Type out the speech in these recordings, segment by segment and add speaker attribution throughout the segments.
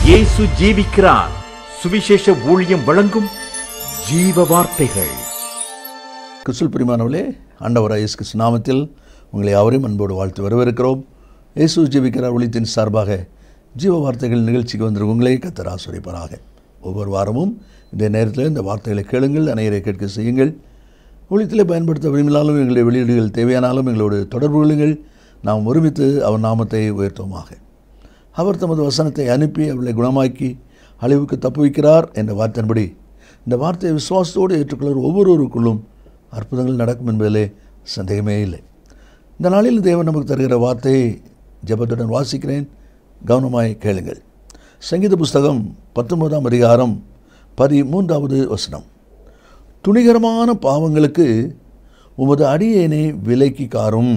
Speaker 1: இயேசு ஜீவிக்கிறார் சுவிசேஷ ஊழியம் வழங்கும் ஜீவ வார்த்தைகள்
Speaker 2: கிறிஸ்துல் பிரிமானவர்களே ஆண்டவராக இயேசு கிறிஸ்து நாமத்தில் உங்களை அவரையும் அன்போடு வாழ்த்து வரவேற்கிறோம் இயேசு ஜீவிக்கிறார் ஒளித்தின் சார்பாக ஜீவ வார்த்தைகள் நிகழ்ச்சிக்கு வந்திருக்கும் உங்களை கத்தர் ஆசிரியப்பாராக ஒவ்வொரு வாரமும் இந்த நேரத்தில் இந்த வார்த்தைகளை கேளுங்கள் அனைவரை கேட்க செய்யுங்கள் ஒளித்திலே பயன்படுத்த விரும்பினாலும் எங்களுடைய வெளியீடுகள் தேவையானாலும் எங்களோடு தொடர்பு கொள்ளுங்கள் நாம் ஒருமித்து அவர் நாமத்தை உயர்த்துவோமாக அவர் தமது வசனத்தை அனுப்பி அவர்களை குணமாக்கி அழிவுக்கு தப்புவிக்கிறார் என்ற வார்த்தையின்படி இந்த வார்த்தையை விசுவாசத்தோடு ஏற்றுக்கொள்கிற ஒவ்வொருவருக்குள்ளும் அற்புதங்கள் நடக்கும் என்பதிலே சந்தேகமே இல்லை இந்த நாளில் தேவன் நமக்கு தருகிற வார்த்தையை ஜெபத்துடன் வாசிக்கிறேன் கவனமாய் கேளுங்கள் சங்கீத புஸ்தகம் பத்தொன்பதாம் அதிகாரம் பதிமூன்றாவது வசனம் துணிகரமான பாவங்களுக்கு உமது அடியேனை விலைக்கு காரும்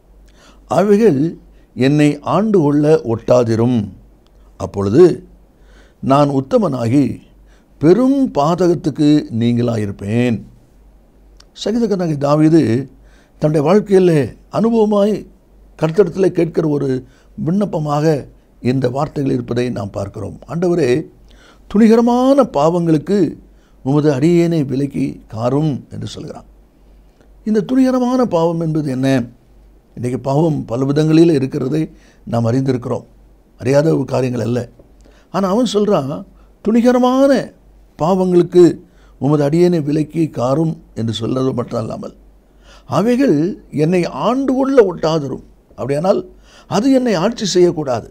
Speaker 2: அவைகள் என்னை ஆண்டு கொள்ள ஒட்டாதிரும் அப்பொழுது நான் உத்தமனாகி பெரும் பாதகத்துக்கு நீங்களாயிருப்பேன் சகிதகனாகி தாவீது தன்னுடைய வாழ்க்கையில் அனுபவமாய் கருத்தடத்தில் கேட்கிற ஒரு விண்ணப்பமாக இந்த வார்த்தைகள் இருப்பதை நாம் பார்க்கிறோம் ஆண்டவரே துணிகரமான பாவங்களுக்கு உமது அடியேனை விலக்கி காரும் என்று சொல்கிறான் இந்த துணிகரமான பாவம் என்பது என்ன இன்றைக்கி பாவம் பல விதங்களில் இருக்கிறதை நாம் அறிந்திருக்கிறோம் அறியாத ஒரு காரியங்கள் அல்ல ஆனால் அவன் சொல்கிறான் துணிகரமான பாவங்களுக்கு உமது அடியேனை விலக்கி காரும் என்று சொல்வது மட்டும் அல்லாமல் அவைகள் என்னை ஆண்டு கொள்ள ஒட்டாதரும் அப்படியானால் அது என்னை ஆட்சி செய்யக்கூடாது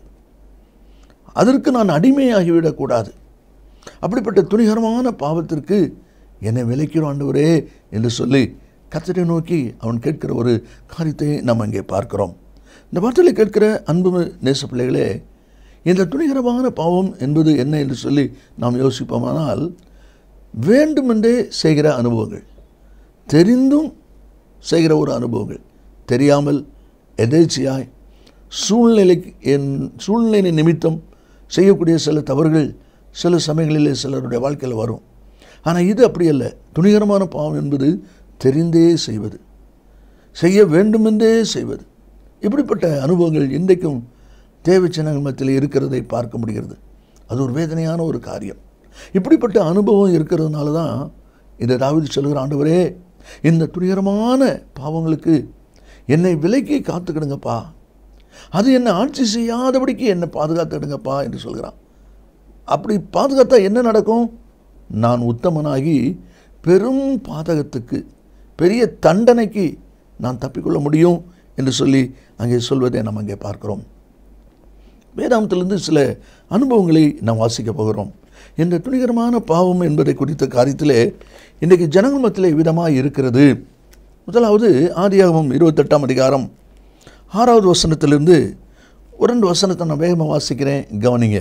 Speaker 2: அதற்கு நான் அடிமையாகிவிடக்கூடாது அப்படிப்பட்ட துணிகரமான பாவத்திற்கு என்னை விலைக்கிறோம் ஆண்டவரே என்று சொல்லி கத்தரை நோக்கி அவன் கேட்கிற ஒரு காரியத்தை நாம் அங்கே பார்க்கிறோம் இந்த வார்த்தையில் கேட்கிற அன்பு நேச பிள்ளைகளே இந்த துணிகரமான பாவம் என்பது என்ன என்று சொல்லி நாம் யோசிப்போமானால் வேண்டுமென்றே செய்கிற அனுபவங்கள் தெரிந்தும் செய்கிற ஒரு அனுபவங்கள் தெரியாமல் எதேச்சியாய் சூழ்நிலைக்கு என் சூழ்நிலை நிமித்தம் செய்யக்கூடிய சில தவறுகள் சில சமயங்களிலே சிலருடைய வாழ்க்கையில் வரும் ஆனால் இது அப்படி அல்ல துணிகரமான பாவம் என்பது தெரிந்தே செய்வது செய்ய வேண்டுமென்றே செய்வது இப்படிப்பட்ட அனுபவங்கள் இன்றைக்கும் தேவச்சனங்கள் மத்தியில் இருக்கிறதை பார்க்க முடிகிறது அது ஒரு வேதனையான ஒரு காரியம் இப்படிப்பட்ட அனுபவம் இருக்கிறதுனால தான் இந்த தாவிது சொல்கிற ஆண்டவரே இந்த துணிகரமான பாவங்களுக்கு என்னை விலைக்கு காத்துக்கிடுங்கப்பா அது என்னை ஆட்சி செய்யாதபடிக்கு என்னை பாதுகாத்துடுங்கப்பா என்று சொல்கிறான் அப்படி பாதுகாத்தா என்ன நடக்கும் நான் உத்தமனாகி பெரும் பாதகத்துக்கு பெரிய தண்டனைக்கு நான் தப்பிக்கொள்ள முடியும் என்று சொல்லி அங்கே சொல்வதை நாம் அங்கே பார்க்கிறோம் வேதாந்தத்திலிருந்து சில அனுபவங்களை நாம் வாசிக்க போகிறோம் இந்த துணிகரமான பாவம் என்பதை குறித்த காரியத்திலே இன்றைக்கு ஜனங்கள் மத்தியில் விதமாக இருக்கிறது முதலாவது ஆதியாகமம் இருபத்தெட்டாம் அதிகாரம் ஆறாவது வசனத்திலிருந்து ஒரு ரெண்டு வசனத்தை நான் வேகமாக வாசிக்கிறேன் கவனிங்க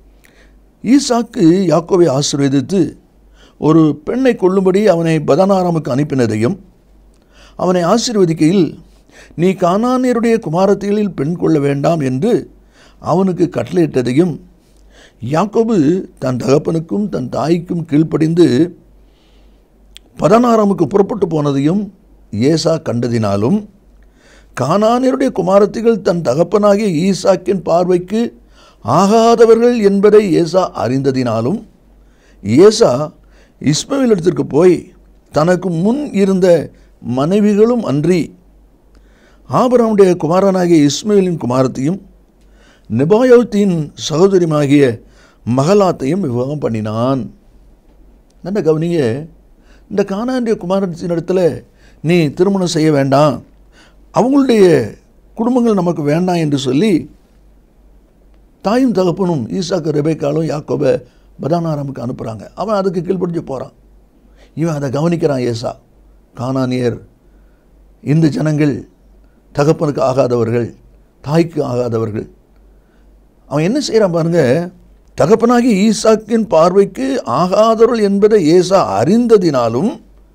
Speaker 2: ஈசாக்கு யாக்கோவை ஆசீர்வதித்து ஒரு பெண்ணை கொள்ளும்படி அவனை பதனாராமுக்கு அனுப்பினதையும் அவனை ஆசீர்வதிக்கையில் நீ கானானியருடைய குமாரத்திகளில் பெண் கொள்ள வேண்டாம் என்று அவனுக்கு கட்டளையிட்டதையும் யாக்கோபு தன் தகப்பனுக்கும் தன் தாய்க்கும் கீழ்ப்படிந்து பதனாராமுக்கு புறப்பட்டு போனதையும் ஏசா கண்டதினாலும் கானானியருடைய குமாரத்திகள் தன் தகப்பனாகிய ஈசாக்கின் பார்வைக்கு ஆகாதவர்கள் என்பதை ஏசா அறிந்ததினாலும் ஏசா இஸ்மவேலிடத்திற்கு போய் தனக்கு முன் இருந்த மனைவிகளும் அன்றி ஆபராமுடைய குமாரனாகிய இஸ்மேலின் குமாரத்தையும் நிபாயோத்தின் சகோதரியுமாகிய மகளாத்தையும் விவாகம் பண்ணினான் நல்ல கவனிங்க இந்த கானாண்டிய குமாரத்தின் இடத்துல நீ திருமணம் செய்ய வேண்டாம் அவங்களுடைய குடும்பங்கள் நமக்கு வேண்டாம் என்று சொல்லி தாயும் தகப்பனும் ஈசாக்கு ரெபேக்காலும் யாக்கோபை பதானாராமுக்கு அனுப்புகிறாங்க அவன் அதுக்கு கீழ்ப்படிஞ்சு போகிறான் இவன் அதை கவனிக்கிறான் ஏசா கானானியர் இந்த ஜனங்கள் தகப்பனுக்கு ஆகாதவர்கள் தாய்க்கு ஆகாதவர்கள் அவன் என்ன செய்கிறான் பாருங்க தகப்பனாகி ஈசாக்கின் பார்வைக்கு ஆகாதவர்கள் என்பதை ஏசா அறிந்ததினாலும்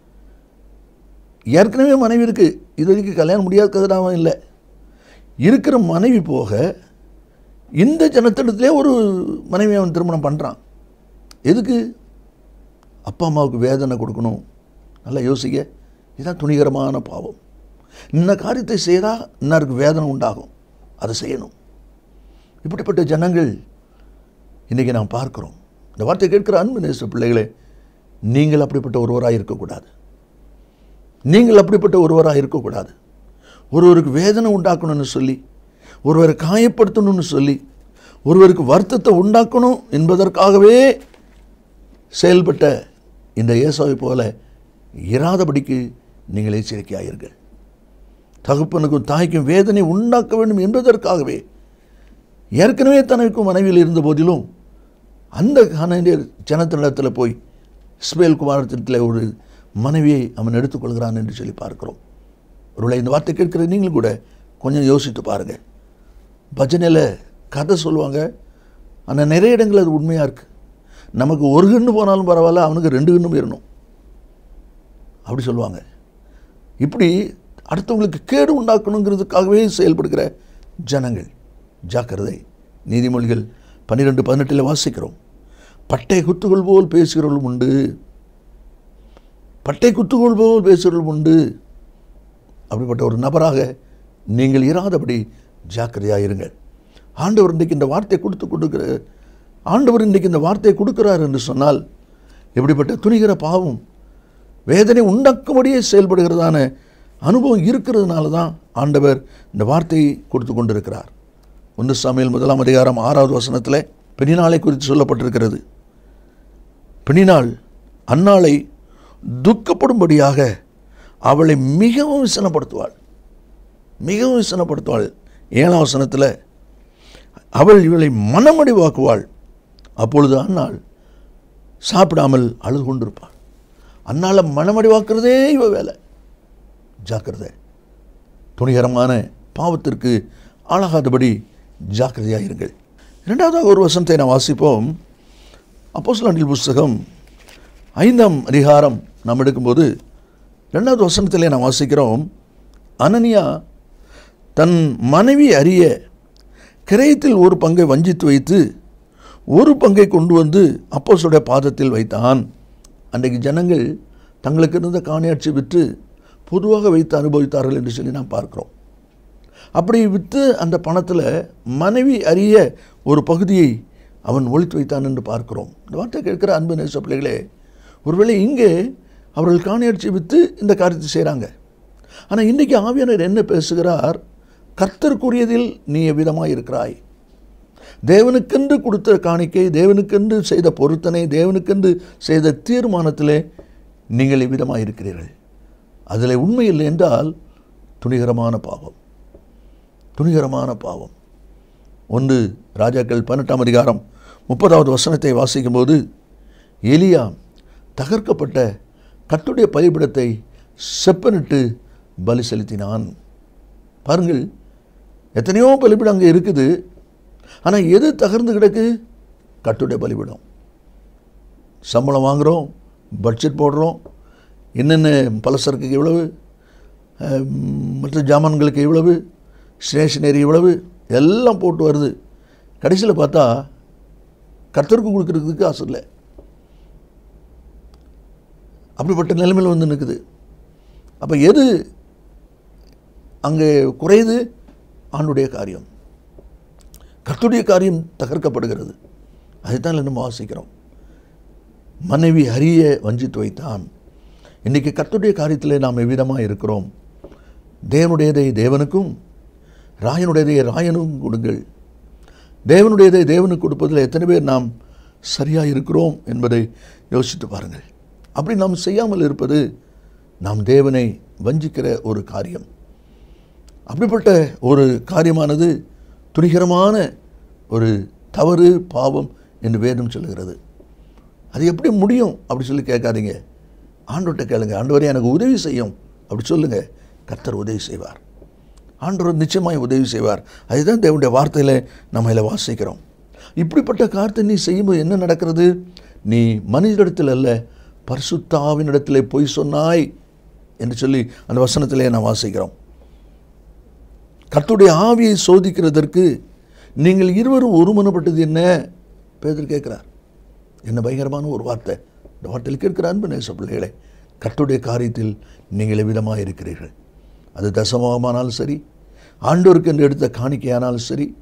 Speaker 2: ஏற்கனவே மனைவி இருக்குது இது வரைக்கும் கல்யாணம் முடியாதவன் இல்லை இருக்கிற மனைவி போக இந்த ஜனத்திடத்திலே ஒரு மனைவி அவன் திருமணம் பண்ணுறான் எதுக்கு அப்பா அம்மாவுக்கு வேதனை கொடுக்கணும் நல்லா யோசிக்க இதுதான் துணிகரமான பாவம் இந்த காரியத்தை செய்தால் இன்னாருக்கு வேதனை உண்டாகும் அதை செய்யணும் இப்படிப்பட்ட ஜனங்கள் இன்றைக்கி நாம் பார்க்கிறோம் இந்த வார்த்தை கேட்கிற அன்பு நேச பிள்ளைகளே நீங்கள் அப்படிப்பட்ட ஒருவராக இருக்கக்கூடாது நீங்கள் அப்படிப்பட்ட ஒருவராக இருக்கக்கூடாது ஒருவருக்கு வேதனை உண்டாக்கணும்னு சொல்லி ஒருவரை காயப்படுத்தணும்னு சொல்லி ஒருவருக்கு வருத்தத்தை உண்டாக்கணும் என்பதற்காகவே செயல்பட்ட இந்த இயேசுவை போல இராதபடிக்கு நீங்கள் எச்சரிக்கையாயிருங்கள் தகப்பனுக்கும் தாய்க்கும் வேதனை உண்டாக்க வேண்டும் என்பதற்காகவே ஏற்கனவே தனக்கும் மனைவியில் இருந்த போதிலும் அந்த கனடியர் ஜனத்தினிடத்தில் போய் இஸ்மேல் குமாரத்திடத்தில் ஒரு மனைவியை அவன் எடுத்துக்கொள்கிறான் என்று சொல்லி பார்க்கிறோம் ஒருவேளை இந்த வார்த்தை கேட்கிற நீங்களும் கூட கொஞ்சம் யோசித்து பாருங்கள் பஜனையில் கதை சொல்லுவாங்க ஆனால் நிறைய இடங்கள் அது உண்மையாக இருக்குது நமக்கு ஒரு கண்ணு போனாலும் பரவாயில்ல அவனுக்கு ரெண்டு கண்ணும் போயிடணும் அப்படி சொல்லுவாங்க இப்படி அடுத்தவங்களுக்கு கேடு உண்டாக்கணுங்கிறதுக்காகவே செயல்படுகிற ஜனங்கள் ஜாக்கிரதை நீதிமொழிகள் பன்னிரெண்டு பதினெட்டில் வாசிக்கிறோம் பட்டை குத்துகள் போல் பேசுகிறவர்களும் உண்டு பட்டை குத்துகள் போல் பேசுகிறவர்களும் உண்டு அப்படிப்பட்ட ஒரு நபராக நீங்கள் இராதபடி ஜாக்கிரதையாக இருங்கள் ஆண்டவர் இன்றைக்கு இந்த வார்த்தையை கொடுத்து கொடுக்குற ஆண்டவர் இன்றைக்கு இந்த வார்த்தையை கொடுக்குறார் என்று சொன்னால் எப்படிப்பட்ட துணிகிற பாவம் வேதனை உண்டாக்கும்படியே செயல்படுகிறதான அனுபவம் இருக்கிறதுனால தான் ஆண்டவர் இந்த வார்த்தையை கொடுத்து கொண்டிருக்கிறார் ஒன்று சமையல் முதலாம் அதிகாரம் ஆறாவது வசனத்தில் பெண்ணினாளை குறித்து சொல்லப்பட்டிருக்கிறது பெண்ணினாள் அன்னாளை துக்கப்படும்படியாக அவளை மிகவும் விசனப்படுத்துவாள் மிகவும் விசனப்படுத்துவாள் ஏழாம் வசனத்தில் அவள் இவளை மனமடிவாக்குவாள் அப்பொழுது அன்னாள் சாப்பிடாமல் அழுது கொண்டிருப்பாள் அன்னால மனமடிவாக்குறதே இவ வேலை ஜாக்கிரதை துணிகரமான பாவத்திற்கு ஆளாகாதபடி ஜாக்கிரதையாக இருங்கள் இரண்டாவதாக ஒரு வசனத்தை நான் வாசிப்போம் அப்போஸ்தலர்கள் புஸ்தகம் ஐந்தாம் அதிகாரம் நாம் எடுக்கும்போது ரெண்டாவது வசனத்திலே நான் வாசிக்கிறோம் அனனியா தன் மனைவி அறிய கிரயத்தில் ஒரு பங்கை வஞ்சித்து வைத்து ஒரு பங்கை கொண்டு வந்து அப்போசுடைய பாதத்தில் வைத்தான் அன்றைக்கு ஜனங்கள் தங்களுக்கு இருந்த காணியாட்சி விற்று பொதுவாக வைத்து அனுபவித்தார்கள் என்று சொல்லி நாம் பார்க்கிறோம் அப்படி விற்று அந்த பணத்தில் மனைவி அறிய ஒரு பகுதியை அவன் ஒழித்து வைத்தான் என்று பார்க்கிறோம் இந்த வார்த்தை கேட்கிற அன்பு நேச பிள்ளைகளே ஒருவேளை இங்கே அவர்கள் காணியாட்சி விற்று இந்த காரியத்தை செய்கிறாங்க ஆனால் இன்றைக்கி ஆவியானவர் என்ன பேசுகிறார் கர்த்தருக்குரியதில் நீ எவ்விதமாக இருக்கிறாய் தேவனுக்கென்று கொடுத்த காணிக்கை தேவனுக்கென்று செய்த பொருத்தனை தேவனுக்கென்று செய்த தீர்மானத்திலே நீங்கள் எவ்விதமாக இருக்கிறீர்கள் அதில் உண்மை இல்லை என்றால் துணிகரமான பாவம் துணிகரமான பாவம் ஒன்று ராஜாக்கள் பதினெட்டாம் அதிகாரம் முப்பதாவது வசனத்தை வாசிக்கும்போது எலியா தகர்க்கப்பட்ட கட்டுடைய பலிபிடத்தை செப்பனிட்டு பலி செலுத்தினான் பாருங்கள் எத்தனையோ பலிபிடம் அங்கே இருக்குது ஆனால் எது தகர்ந்து கிடக்கு கட்டுடைய பலிபிடம் சம்பளம் வாங்குகிறோம் பட்ஜெட் போடுறோம் என்னென்ன பலசரக்குக்கு எவ்வளவு அஹ், மற்ற ஜாமான்களுக்கு எவ்வளவு ஸ்டேஷனரி எவ்வளவு எல்லாம் போட்டு வருது கடைசியில் பார்த்தா கர்த்தருக்கு கொடுக்கறதுக்கு காசு இல்லை அப்படிப்பட்ட நிலைமையில் வந்து நிற்குது அப்போ எது அங்கே குறையுது ஆண்டுடைய காரியம் கர்த்தருடைய காரியம் தகர்க்கப்படுகிறது அதைத்தான் நம்ம வாசிக்கிறோம் மனைவி அறிய வஞ்சித்து வைத்தான் இன்றைக்கி கர்த்தருடைய காரியத்தில் நாம் எவ்விதமாக இருக்கிறோம் தேவனுடையதை தேவனுக்கும் ராயனுடையதை ராயனுக்கும் கொடுங்கள் தேவனுடையதை தேவனுக்கு கொடுப்பதில் எத்தனை பேர் நாம் சரியாக இருக்கிறோம் என்பதை யோசித்து பாருங்கள் அப்படி நாம் செய்யாமல் இருப்பது நாம் தேவனை வஞ்சிக்கிற ஒரு காரியம் அப்படிப்பட்ட ஒரு காரியமானது துணிகரமான ஒரு தவறு பாவம் என்று வேதம் சொல்லுகிறது அது எப்படி முடியும் அப்படி சொல்லி கேட்காதீங்க ஆண்டவர்கிட்ட கேளுங்க ஆண்டவரே எனக்கு உதவி செய்யும் அப்படி சொல்லுங்க கர்த்தர் உதவி செய்வார் ஆண்டவர் நிச்சயமாய் உதவி செய்வார் அதுதான் தேவனுடைய வார்த்தையில் நம்ம இதில் வாசிக்கிறோம் இப்படிப்பட்ட காரியத்தை நீ செய்யும்போது என்ன நடக்கிறது நீ மனிதனிடத்தில் அல்ல பரிசுத்தாவினிடத்திலே பொய் சொன்னாய் என்று சொல்லி அந்த வசனத்திலே நான் வாசிக்கிறோம் கர்த்தருடைய ஆவியை சோதிக்கிறதற்கு நீங்கள் இருவரும் ஒருமனப்பட்டது என்ன பேதர் கேட்கிறார் என்ன பயங்கரமான ஒரு வார்த்தை இந்த வார்த்தையில் கேட்கிற அன்பு நேச பிள்ளைகளே கர்த்தருடைய காரியத்தில் நீங்கள் எவ்விதமாக இருக்கிறீர்கள் அது தசமமானாலும் சரி ஆண்டோருக்கு என்று எடுத்த காணிக்கையானாலும் சரி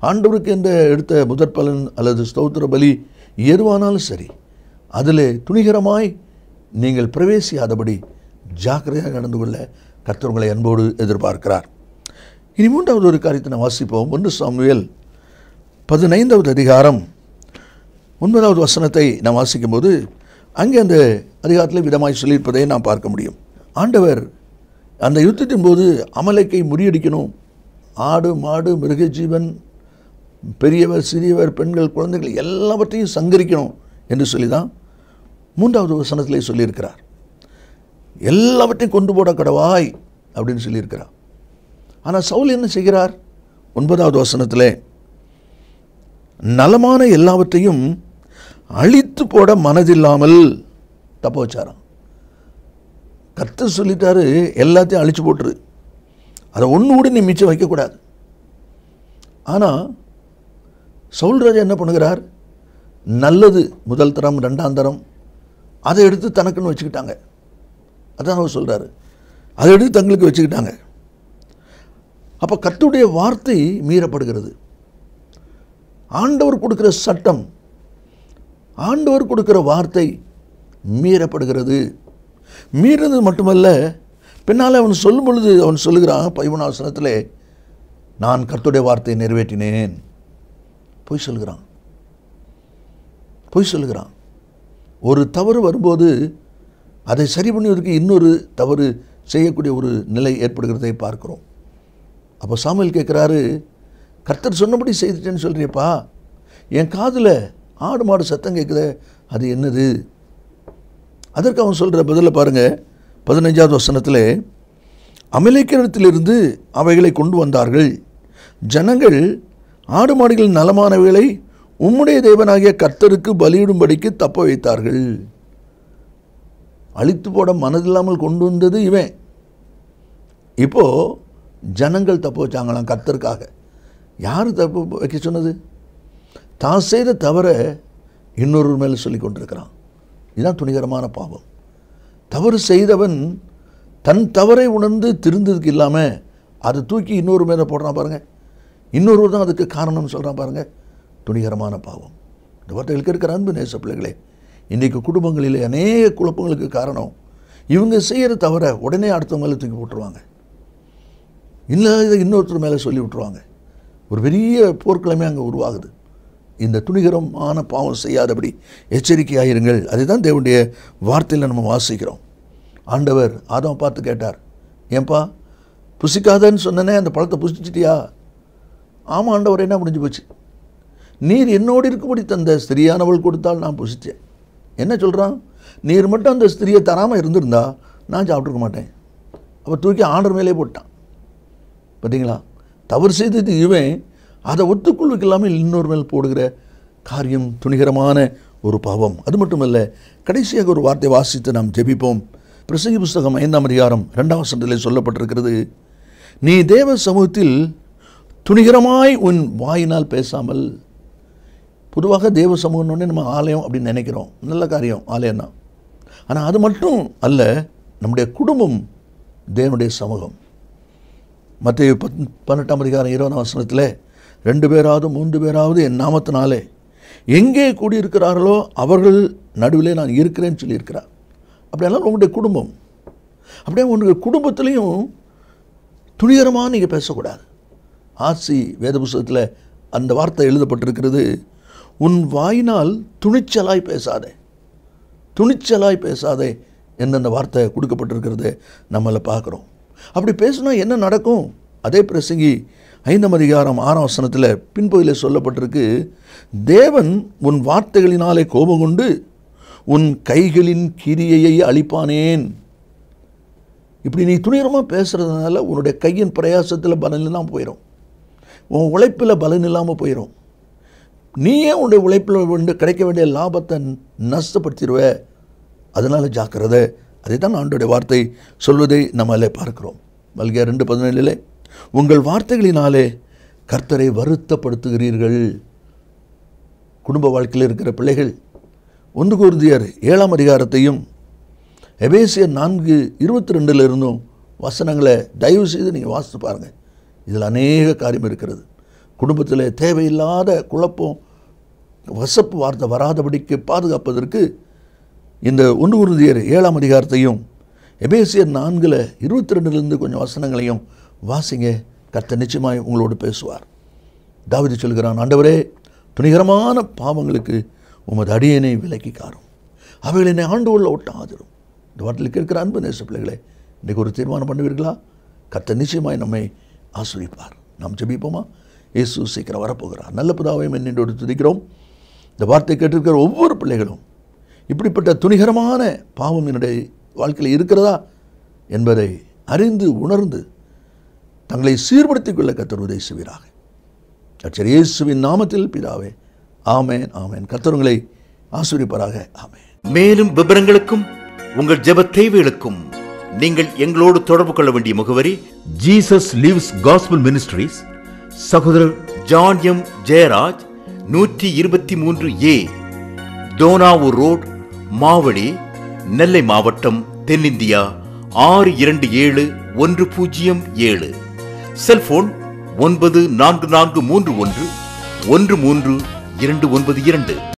Speaker 2: ஆண்டவருக்கு என்ற எடுத்த முதற் பலன் அல்லது ஸ்தோத்திர பலி எதுவானாலும் சரி அதில் துணிகரமாய் நீங்கள் பிரவேசியாதபடி ஜாக்கிரதையாக நடந்து கொள்ள கர்த்தர் உங்களை அன்போடு எதிர்பார்க்கிறார் இனி மூன்றாவது ஒரு காரியத்தை நான் வாசிப்போம் ஒன்று சாமுவேல் பதினைந்தாவது அதிகாரம் ஒன்பதாவது வசனத்தை நாம் வாசிக்கும்போது அங்கே அந்த அதிகாரத்தில் விதமாய் சொல்லியிருப்பதை நாம் பார்க்க முடியும் ஆண்டவர் அந்த யுத்தத்தின் போது அமலைக்கை முறியடிக்கணும் ஆடு மாடு மிருக ஜீவன் பெரியவர் சிறியவர் பெண்கள் குழந்தைகள் எல்லாவற்றையும் சங்கரிக்கணும் என்று சொல்லி தான் மூன்றாவது வசனத்திலே சொல்லியிருக்கிறார் எல்லாவற்றையும் கொண்டு போட கடவாய் அப்படின்னு சொல்லியிருக்கிறார் ஆனால் சவுல் என்ன செய்கிறார் ஒன்பதாவது வசனத்திலே நலமான எல்லாவற்றையும் அழித்து போட மனதில்லாமல் தப்ப வச்சாராம் கர்த்தர் சொல்லிட்டாரு எல்லாத்தையும் அழிச்சு போட்டுரு அதை ஒன்று கூட நீ மிச்சம் வைக்கக்கூடாது ஆனால் சவுல்ராஜா என்ன பண்ணுகிறார் நல்லது முதல் தரம் ரெண்டாம் தரம் அதை எடுத்து தனக்குன்னு வச்சுக்கிட்டாங்க அதான் அவர் சொல்கிறாரு அதை எடுத்து தங்களுக்கு வச்சுக்கிட்டாங்க அப்போ கர்த்தருடைய வார்த்தை மீறப்படுகிறது ஆண்டவர் கொடுக்கிற சட்டம் ஆண்டவர் கொடுக்கிற வார்த்தை மீறப்படுகிறது மீறது மட்டுமல்ல பின்னால் அவன் சொல்லும் பொழுது அவன் சொல்லுகிறான் பதிமூணாவசனத்தில் நான் கர்த்தருடைய வார்த்தையை நிறைவேற்றினேன் பொய் சொல்கிறான் பொய் சொல்லுகிறான் ஒரு தவறு வரும்போது அதை சரி பண்ணுவதற்கு இன்னொரு தவறு செய்யக்கூடிய ஒரு நிலை ஏற்படுகிறதை பார்க்கிறோம் அப்போ சாமுவேல் கேட்குறாரு கர்த்தர் சொன்னபடி செய்துட்டேன்னு சொல்கிறியப்பா என் காதில் ஆடு மாடு சத்தம் கேட்குதே அது என்னது அதற்கு அவன் சொல்கிற பதிலை பாருங்கள் பதினஞ்சாவது வசனத்தில் அமலேக்கிடத்திலிருந்து அவைகளை கொண்டு வந்தார்கள் ஜனங்கள் ஆடு மாடுகளின் நலமானவைகளை உம்முடைய தேவனாகிய கர்த்தருக்கு பலியிடும்படிக்கு தப்ப வைத்தார்கள் அழித்து போட மனதில்லாமல் கொண்டு வந்தது இவன் இப்போ ஜனங்கள் தப்பு வச்சாங்களாம் கர்த்தருக்காக யார் தப்பு வைக்க சொன்னது தான் செய்த தவற இன்னொரு மேலே சொல்லி கொண்டிருக்கிறான் இதுதான் துணிகரமான பாவம் தவறு செய்தவன் தன் தவறை உணர்ந்து திருந்ததுக்கு இல்லாமல் அதை தூக்கி இன்னொரு மேலே போடுறான் பாருங்கள் இன்னொருவர் தான் அதுக்கு காரணம்னு சொல்கிறான் பாருங்கள் துணிகரமான பாவம் இந்த வார்த்தைகளுக்கு இருக்கிற அன்பு நேச பிள்ளைகளே இன்றைக்கு குடும்பங்களிலே அநேக குழப்பங்களுக்கு காரணம் இவங்க செய்கிற தவிர உடனே அடுத்தவங்க மேலே தூக்கி போட்டுருவாங்க இல்லாத இன்னொருத்தர் மேலே சொல்லி விட்டுருவாங்க ஒரு பெரிய போர்க்கிழமை அங்கே உருவாகுது இந்த துணிகரமான பாவம் செய்யாதபடி எச்சரிக்கையாயிருங்கள் அதுதான் தேவனுடைய வார்த்தையில் நம்ம வாசிக்கிறோம் ஆண்டவர் ஆதம் பார்த்து கேட்டார் ஏன்பா புசிக்காதன்னு சொன்னனே அந்த பழத்தை புசிச்சிட்டியா ஆமாம் ஆண்டவர் என்ன முடிஞ்சு போச்சு நீர் என்னோடு இருக்கும்படி தந்த ஸ்திரியானவள் கொடுத்தால் நான் புசித்தேன் என்ன சொல்கிறான் நீர் மட்டும் அந்த ஸ்திரியை தராமல் இருந்திருந்தா நான் சாப்பிட்ருக்க மாட்டேன் அப்போ தூக்கி ஆண்டர் மேலே போட்டான் பார்த்தீங்களா தவறு செய்தது இவன் அதை ஒத்துக்கொள்ளுக்கு இல்லாமல் இன்னொரு மேல் போடுகிற காரியம் துணிகரமான ஒரு பாவம் அது மட்டுமல்ல கடைசியாக ஒரு வார்த்தை வாசித்து நாம் ஜெபிப்போம் பிரசங்கி புஸ்தகம் ஐந்தாம் அதிகாரம் ரெண்டாம் சண்டத்தில் சொல்லப்பட்டிருக்கிறது நீ தேவ சமூகத்தில் துணிகரமாய் உன் வாயினால் பேசாமல் பொதுவாக தேவ சமூகம்னு நம்ம ஆலயம் அப்படின்னு நினைக்கிறோம் நல்ல காரியம் ஆலயம் தான் ஆனால் அது மட்டும் அல்ல நம்முடைய குடும்பம் தேவனுடைய சமூகம் மத்திய பத் பன்னெண்டாம் அதிகாரம் இருபதாம் வசனத்தில் ரெண்டு பேராவது மூன்று பேராவது என் நாமத்தினாலே எங்கே கூடியிருக்கிறார்களோ அவர்கள் நடுவிலே நான் இருக்கிறேன்னு சொல்லியிருக்கிறார் அப்படியெல்லாம் உங்களுடைய குடும்பம் அப்படியே உங்களுடைய குடும்பத்திலையும் துணிகரமாக நீங்கள் பேசக்கூடாது ஆசி வேத புஸ்தகத்தில் அந்த வார்த்தை எழுதப்பட்டிருக்கிறது உன் வாயினால் துணிச்சலாய் பேசாதே துணிச்சலாய் பேசாதே என்று அந்த வார்த்தை கொடுக்கப்பட்டிருக்கிறது நம்மளை பார்க்குறோம் அப்படி பேசுனா என்ன நடக்கும் அதே பிரசங்கி ஐந்தாம் அதிகாரம் ஆறாம் வசனத்தில் பின்பகுதியில் சொல்லப்பட்டிருக்கு தேவன் உன் வார்த்தைகளினாலே கோபம் கொண்டு உன் கைகளின் கிரியையை அழிப்பானேன் இப்படி நீ துணிகரமாக பேசுகிறதுனால உன்னுடைய கையின் பிரயாசத்தில் பலன் இல்லாமல் போயிடும் உன் உழைப்பில் பலன் இல்லாமல் போயிடும் நீயே உன்னுடைய உழைப்பில் வந்து கிடைக்க வேண்டிய லாபத்தை நஷ்டப்படுத்திடுவ அதனால் ஜாக்கிரதை அதை தான் ஆண்டோடைய வார்த்தை சொல்வதை நம்மளே பார்க்கிறோம் மல்கியா ரெண்டு பதினேழில் உங்கள் வார்த்தைகளினாலே கர்த்தரை வருத்தப்படுத்துகிறீர்கள் குடும்ப வாழ்க்கையில் இருக்கிற பிள்ளைகள் ஒன்று கூர்ந்தியர் ஏழாம் அதிகாரத்தையும் எபேசியர் நான்கு இருபத்தி ரெண்டில் இருந்தும் வசனங்களை தயவு செய்து நீங்கள் வாசித்து பாருங்கள் இதில் அநேக காரியம் இருக்கிறது குடும்பத்தில் தேவையில்லாத குழப்பம் வசப்பு வார்த்தை வராதபடிக்கு பாதுகாப்பதற்கு இந்த ஒன்று உறுதியர் ஏழாம் அதிகாரத்தையும் எபேசியர் நான்கில் இருபத்தி ரெண்டுலேருந்து கொஞ்சம் வசனங்களையும் வாசிங்க கர்த்தர் நிச்சயமாய் உங்களோடு பேசுவார் தாவிது சொல்கிறான் ஆண்டவரே துணிகரமான பாவங்களுக்கு உமது அடியனை விலக்கி காரும் அவைகள் என்னை ஆண்டு உள்ள ஒட்டாதிரும் இந்த வாட்டில் கேட்கிற அன்பு நேச பிள்ளைகளே இன்றைக்கு ஒரு தீர்மானம் பண்ணுவீர்களா கர்த்தர் நிச்சயமாய் நம்மை ஆசிரிப்பார் நாம் ஜெபிப்போமா இயேசு சீக்கிரம் வரப்போகிறார் நல்ல புதாவை மென்னின்றோடு துதிக்கிறோம் இந்த வார்த்தை கேட்டிருக்கிற ஒவ்வொரு பிள்ளைகளும் இப்படிப்பட்ட துணிகரமான பாவம் என்னுடைய வாழ்க்கையில் இருக்கிறதா என்பதை அறிந்து உணர்ந்து தங்களை சீர்படுத்திக் கொள்ள கத்தர் உதவி செய்வீராக கர்த்தர் இயேசுவின் நாமத்தில் பிதாவே ஆமேன் ஆமேன் கர்த்தர் உங்களை ஆசிரிப்பாராக ஆமேன்
Speaker 1: மேலும் விவரங்களுக்கும் உங்கள் ஜெப தேவைகளுக்கும் நீங்கள் எங்களோடு தொடர்பு கொள்ள வேண்டிய முகவரி ஜீசஸ் லிவ்ஸ் காஸ்பல் மினிஸ்ட்ரீஸ் சகோதரர் ஜான் எம் ஜெயராஜ் நூற்றி இருபத்தி மூன்று ஏ தோனாவூர் ரோட் மாவடி நெல்லை மாவட்டம் தென்னிந்தியா ஆறு இரண்டு ஏழு ஒன்று பூஜ்ஜியம் ஏழு செல்போன் ஒன்பது நான்கு நான்கு மூன்று ஒன்று ஒன்று மூன்று இரண்டு ஒன்பது இரண்டு